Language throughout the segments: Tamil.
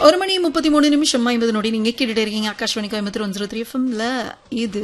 ஒரு மணி முப்பத்தி மூணு நிமிஷம் ஐம்பது நொடி நீங்க கேட்டுட்டு இருக்கீங்க Akashvani Coimbatore one zero three எஃப்எம்ல இது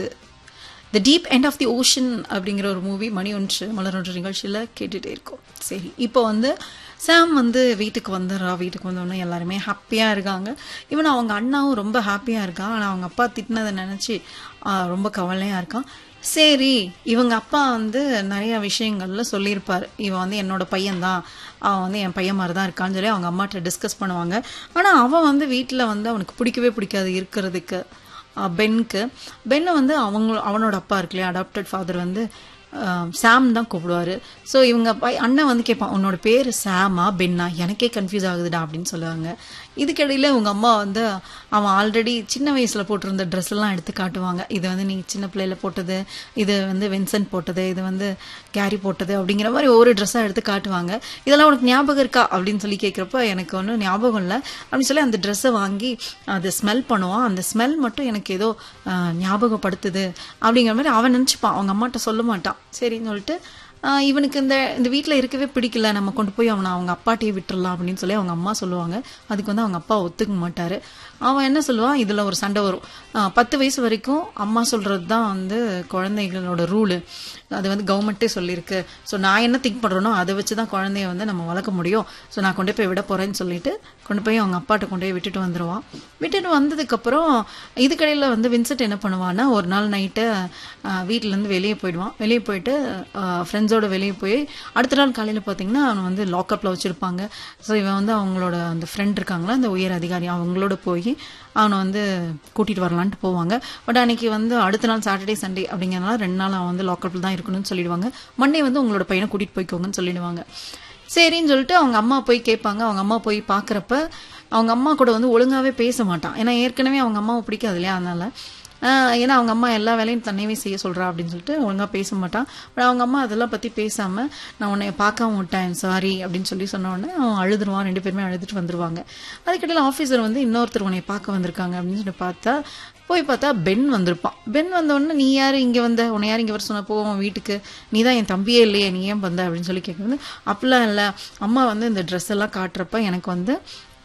the deep end of the ocean அப்படிங்கிற ஒரு மூவி மணி ஒன்று மலர் ஒன்று நிகழ்ச்சியில் கேட்டுட்டே இருக்கோம் சரி இப்போ வந்து சாம் வந்து வீட்டுக்கு வந்துடுறா வீட்டுக்கு வந்தோடனே எல்லாருமே ஹாப்பியாக இருக்காங்க ஈவன் அவங்க அண்ணாவும் ரொம்ப ஹாப்பியாக இருக்கான் ஆனால் அவங்க அப்பா திட்டினதை நினச்சி ரொம்ப கவலையாக இருக்கான் சரி இவங்க அப்பா வந்து நிறைய விஷயங்கள்ல சொல்லியிருப்பார் இவன் வந்து என்னோட பையன்தான் அவன் வந்து என் பையன் மாதிரி தான் இருக்கான்னு சொல்லி அவங்க அம்மாட்ட டிஸ்கஸ் பண்ணுவாங்க ஆனால் அவன் வந்து வீட்டில் வந்து அவனுக்கு பிடிக்கவே பிடிக்காது இருக்கிறதுக்கு அஹ் பென்க்கு பென்னை வந்து அவங்க அவனோட அப்பா இருக்கு இல்லையா அடாப்டட் ஃபாதர் வந்து அஹ், சாம் தான் கூப்பிடுவாரு ஸோ இவங்க பை- அண்ணன் வந்து கேட்பான் உன்னோட பேர் சாமா பென்னா எனக்கே கன்ஃபியூஸ் ஆகுதுடா அப்படின்னு சொல்லுவாங்க இதுக்கிடையில உங்க அம்மா வந்து அவன் ஆல்ரெடி சின்ன வயசுல போட்டிருந்த ட்ரெஸ் எல்லாம் எடுத்து காட்டுவாங்க இது வந்து நீ சின்ன பிள்ளையில போட்டது இது வந்து வின்சென்ட் போட்டது இது வந்து கேரி போட்டது அப்படிங்கிற மாதிரி ஒவ்வொரு ட்ரெஸ்ஸாக எடுத்து காட்டுவாங்க இதெல்லாம் உனக்கு ஞாபகம் இருக்கா அப்படின்னு சொல்லி கேட்குறப்ப எனக்கு ஒன்றும் ஞாபகம் இல்லை அப்படின்னு சொல்லி அந்த ட்ரெஸ்ஸை வாங்கி அதை ஸ்மெல் பண்ணுவான் அந்த ஸ்மெல் மட்டும் எனக்கு ஏதோ ஆஹ், ஞாபகப்படுத்துது அப்படிங்கிற மாதிரி அவன் நினச்சிப்பான் அவங்க அம்மாட்ட சொல்ல மாட்டான் சரின்னு சொல்லிட்டு ஆஹ், இவனுக்கு இந்த இந்த வீட்டில் இருக்கவே பிடிக்கல நம்ம கொண்டு போய் அவனை அவங்க அப்பாட்டையே விட்டுறலாம் அப்படின்னு சொல்லி அவங்க அம்மா சொல்லுவாங்க அதுக்கு வந்து அவங்க அப்பா ஒத்துக்க மாட்டாரு அவன் என்ன சொல்லுவான் இதுல ஒரு சண்டை வரும் ஆஹ், பத்து வயசு வரைக்கும் அம்மா சொல்றது தான் வந்து குழந்தைகளோட ரூலு அது வந்து கவர்மெண்ட்டே சொல்லியிருக்கு ஸோ நான் என்ன திங்க் பண்றேனோ அதை வச்சு தான் குழந்தைய வந்து நம்ம வளர்க்க முடியும் ஸோ நான் கொண்டு போய் விட போறேன்னு சொல்லிட்டு கொண்டு போய் அவங்க அப்பாட்ட கொண்டு போய் விட்டுட்டு வந்துருவான் விட்டுட்டு வந்ததுக்கப்புறம் இதுக்கடையில் வந்து வின்சென்ட் என்ன பண்ணுவான்னா ஒரு நாள் நைட்டு வீட்டிலேருந்து வெளியே போயிடுவான் வெளியே போயிட்டு ஃப்ரெண்ட்ஸோட வெளியே போய் அடுத்த நாள் காலையில் பார்த்தீங்கன்னா அவன் வந்து லாக்அப்பில் வச்சுருப்பாங்க ஸோ இவன் வந்து அவங்களோட அந்த ஃப்ரெண்ட் இருக்காங்களா அந்த உயர் அதிகாரி அவங்களோட போய் அவனை வந்து கூட்டிகிட்டு வரலான்ட்டு போவாங்க பட் அன்னைக்கு வந்து அடுத்த நாள் சாட்டர்டே சண்டே அப்படிங்கிறனால ரெண்டு நாள் அவன் வந்து லாக்அப்பில் தான் இருக்கணும்னு சொல்லிடுவாங்க மண்டே வந்து உங்களோட பையனை கூட்டிகிட்டு போய்க்கோங்கன்னு சொல்லிடுவாங்க சரின்னு சொல்லிட்டு அவங்க அம்மா போய் கேட்பாங்க அவங்க அம்மா போய் பார்க்குறப்ப அவங்க அம்மா கூட வந்து ஒழுங்காவே பேச மாட்டான் ஏன்னா ஏற்கனவே அவங்க அம்மாவை பிடிக்காது இல்லையா அதனால ஆஹ் ஏன்னா அவங்க அம்மா எல்லா வேலையும் தன்னையவே செய்ய சொல்றா அப்படின்னு சொல்லிட்டு ஒழுங்கா பேச மாட்டான் பட் அவங்க அம்மா அதெல்லாம் பத்தி பேசாம நான் உன்னை பார்க்காம விட்டேன் சாரி அப்படின்னு சொல்லி சொன்ன உடனே அவன் அழுதுருவான் ரெண்டு பேருமே அழுதுட்டு வந்துருவாங்க அதுக்கிடையில ஆஃபீஸர் வந்து இன்னொருத்தர் உன்னை பார்க்க வந்திருக்காங்க அப்படின்னு சொல்லி பார்த்தா போய் பார்த்தா பென் வந்திருப்பான் பென் வந்த உடனே நீ யாரு இங்க வந்த உன்னை யார் இங்க வர சொன்ன போ உன் வீட்டுக்கு நீ தான் என் தம்பியே இல்லையே நீ ஏன் வந்த அப்படின்னு சொல்லி கேட்குறது அப்படிலாம் இல்லை அம்மா வந்து இந்த ட்ரெஸ் எல்லாம் காட்டுறப்ப எனக்கு வந்து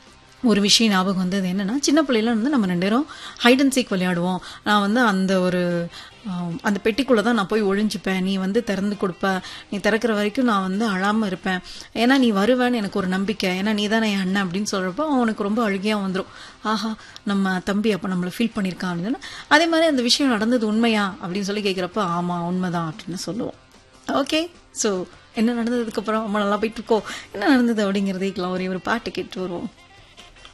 ஒரு விஷயம் ஞாபகம் வந்தது என்னன்னா சின்ன பிள்ளையில வந்து நம்ம ரெண்டு பேரும் ஹைட் அண்ட் சீக் விளையாடுவோம் நான் வந்து அந்த ஒரு ஆம், அந்த பெட்டிக்குள்ள தான் நான் போய் ஒழிஞ்சுப்பேன் நீ வந்து திறந்து கொடுப்ப நீ திறக்கிற வரைக்கும் நான் வந்து அழாம இருப்பேன் ஏன்னா நீ வருவேன்னு எனக்கு ஒரு நம்பிக்கை ஏன்னா நீ தானே என் அண்ணன் அப்படின்னு சொல்றப்போ அவனுக்கு ரொம்ப அழுகையா வந்துடும் ஆஹா நம்ம தம்பி அப்ப நம்மளை ஃபீல் பண்ணியிருக்கான் அப்படின்னு சொன்னா, அதே மாதிரி அந்த விஷயம் நடந்தது உண்மையா அப்படின்னு சொல்லி கேட்குறப்ப ஆமா உண்மைதான் அப்படின்னு சொல்லுவோம் ஓகே ஸோ என்ன நடந்ததுக்கு அப்புறம் ரொம்ப நல்லா போயிட்டு இருக்கோ என்ன நடந்தது அப்படிங்கிறதைக்கலாம் ஒரே ஒரு பாட்டு கேட்டு வருவோம்